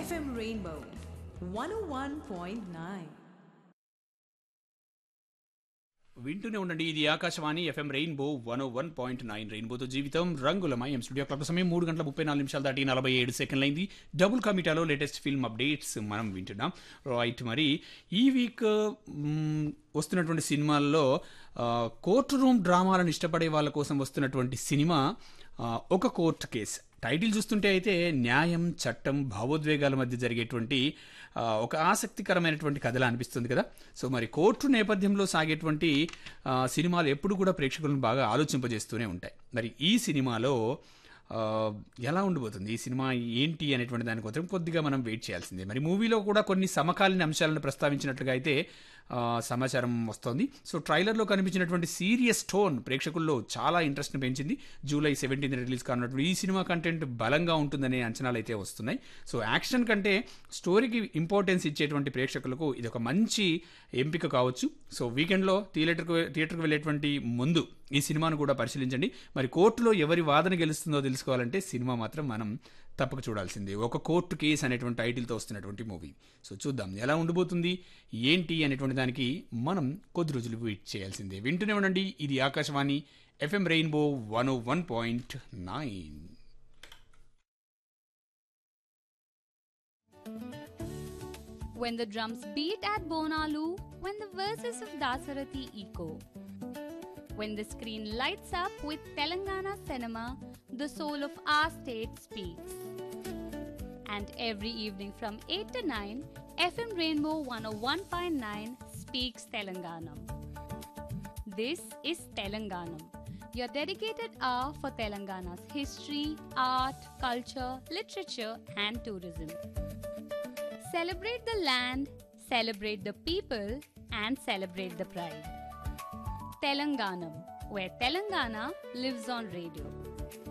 FM Rainbow 101.9. వింటూనే ఉండండి ఇది Akashvani FM rainbow one O one point nine రెయిన్బోతో జీవితం రంగులమయం స్టూడియో క్లబ్ సమయం మూడు గంటల ముప్పై నాలుగు నిమిషాలు దాటి నలభై ఏడు సెకండ్లు అయింది డబుల్ కమిటాలో లేటెస్ట్ ఫిల్మ్ అప్డేట్స్ మనం వింటున్నాం రైట్ మరి ఈ వీక్ మ్, వస్తున్నటువంటి సినిమాల్లో ఆ, కోర్టు రూమ్ డ్రామాలను ఇష్టపడే వాళ్ళ కోసం వస్తున్నటువంటి సినిమా ఆ, ఒక కోర్టు కేసు టైటిల్ చూస్తుంటే అయితే న్యాయం చట్టం భావోద్వేగాల మధ్య జరిగేటువంటి ఆ, ఒక ఆసక్తికరమైనటువంటి కథలా అనిపిస్తుంది కదా సో మరి కోర్టు నేపథ్యంలో సాగేటువంటి ఆ, సినిమాలు ఎప్పుడు కూడా ప్రేక్షకులను బాగా ఆలోచింపజేస్తూనే ఉంటాయి మరి ఈ సినిమాలో ఆ, ఎలా ఉండబోతుంది ఈ సినిమా ఏంటి అనేటువంటి దానికోసం కొద్దిగా మనం వెయిట్ చేయాల్సిందే మరి మూవీలో కూడా కొన్ని సమకాలీన అంశాలను ప్రస్తావించినట్లుగా అయితే ఆ, సమాచారం వస్తోంది సో ట్రైలర్లో కనిపించినటువంటి సీరియస్ టోన్ ప్రేక్షకుల్లో చాలా ఇంట్రెస్ట్ని పెంచింది జూలై సెవెంటీన్ రిలీజ్ కానున్నటువంటి ఈ సినిమా కంటెంట్ బలంగా ఉంటుందనే అంచనాలు అయితే వస్తున్నాయి సో యాక్షన్ కంటే స్టోరీకి ఇంపార్టెన్స్ ఇచ్చేటువంటి ప్రేక్షకులకు ఇది ఒక మంచి ఎంపిక కావచ్చు సో వీకెండ్లో థియేటర్కు థియేటర్కి వెళ్ళేటువంటి ముందు ఈ సినిమాను కూడా పరిశీలించండి మరి కోర్టులో ఎవరి వాదన గెలుస్తుందో తెలుసుకోవాలంటే సినిమా మాత్రం మనం తప్పక చూడాల్సిందే ఒక కోర్టు కేసు అనేటువంటి టైటిల్తో వస్తున్నటువంటి మూవీ సో చూద్దాం ఎలా ఉండబోతుంది ఏంటి అనేటువంటి దానికి మనం కొద్ది రోజులు వెయిట్ చేయాల్సిందే వింటూనే ఉండండి ఇది Akashvani FM rainbow one O one point nine When the drums beat at Bonalu, when the verses of Dasarathi echo, when the screen lights up with Telangana cinema, the soul of our state speaks. And every evening from 8 to 9, FM Rainbow 101.9 speaks Telanganam. This is Telanganam, your dedicated hour for Telangana's history, art, culture, literature, and tourism. Celebrate the land, celebrate the people, and celebrate the pride. Telanganam, where Telangana lives on radio.